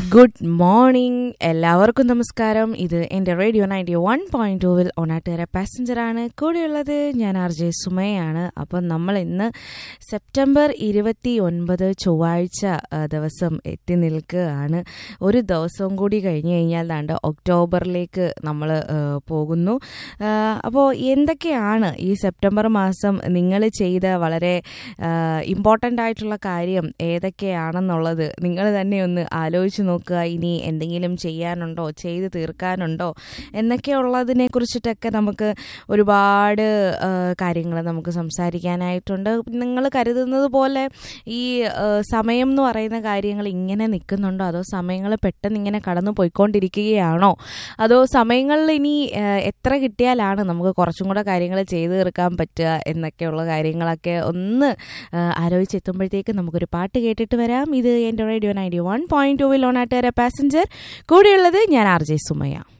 good morning എല്ലാവർക്കും നമസ്കാരം ഇത് എൻ്റെ റേഡിയോ നയൻറ്റി വൺ പോയിന്റ് ടൂവിൽ ഒണാട്ടുകര പാസഞ്ചറാണ് കൂടെയുള്ളത് ഞാൻ ആർ ജെ സുമയാണ് അപ്പം നമ്മൾ ഇന്ന് സെപ്റ്റംബർ ഇരുപത്തി ഒൻപത് ചൊവ്വാഴ്ച ആ, ദിവസം എത്തി നിൽക്കുകയാണ് ഒരു ദിവസവും കൂടി കഴിഞ്ഞ് കഴിഞ്ഞാൽ ദാണ്ട് ഒക്ടോബറിലേക്ക് നമ്മൾ പോകുന്നു അപ്പോൾ എന്തൊക്കെയാണ് ഈ സെപ്റ്റംബർ മാസം നിങ്ങൾ ചെയ്ത വളരെ ഇമ്പോർട്ടൻ്റ് ആയിട്ടുള്ള കാര്യം ഏതൊക്കെയാണെന്നുള്ളത് നിങ്ങൾ തന്നെ ഒന്ന് ആലോചിച്ച് നോക്കുക ഇനി എന്തെങ്കിലും ചെയ്യാനുണ്ടോ ചെയ്ത് തീർക്കാനുണ്ടോ എന്നൊക്കെ ഉള്ളതിനെ കുറിച്ചിട്ടൊക്കെ നമുക്ക് ഒരുപാട് കാര്യങ്ങൾ നമുക്ക് സംസാരിക്കാനായിട്ടുണ്ട് നിങ്ങൾ കരുതുന്നത് പോലെ ഈ ആ, സമയം എന്ന് പറയുന്ന കാര്യങ്ങൾ ഇങ്ങനെ നിൽക്കുന്നുണ്ടോ അതോ സമയങ്ങൾ പെട്ടെന്ന് ഇങ്ങനെ കടന്നു പോയിക്കൊണ്ടിരിക്കുകയാണോ അതോ സമയങ്ങളിൽ ഇനി ആ, എത്ര കിട്ടിയാലാണ് നമുക്ക് കുറച്ചും കൂടെ കാര്യങ്ങൾ ചെയ്തു തീർക്കാൻ പറ്റുക എന്നൊക്കെയുള്ള കാര്യങ്ങളൊക്കെ ഒന്ന് ആ, ആലോചിച്ചെത്തുമ്പോഴത്തേക്ക് നമുക്കൊരു പാട്ട് കേട്ടിട്ട് വരാം ഇത് എൻ്റെ റേഡിയോ നയൻറ്റി വൺ പോയിന്റ് ടൂവിൽ ഓണാട്ടുകാര പാസഞ്ചർ കൂടെയുള്ളത് ഞാൻ ആർ ജെ സുമയ്യ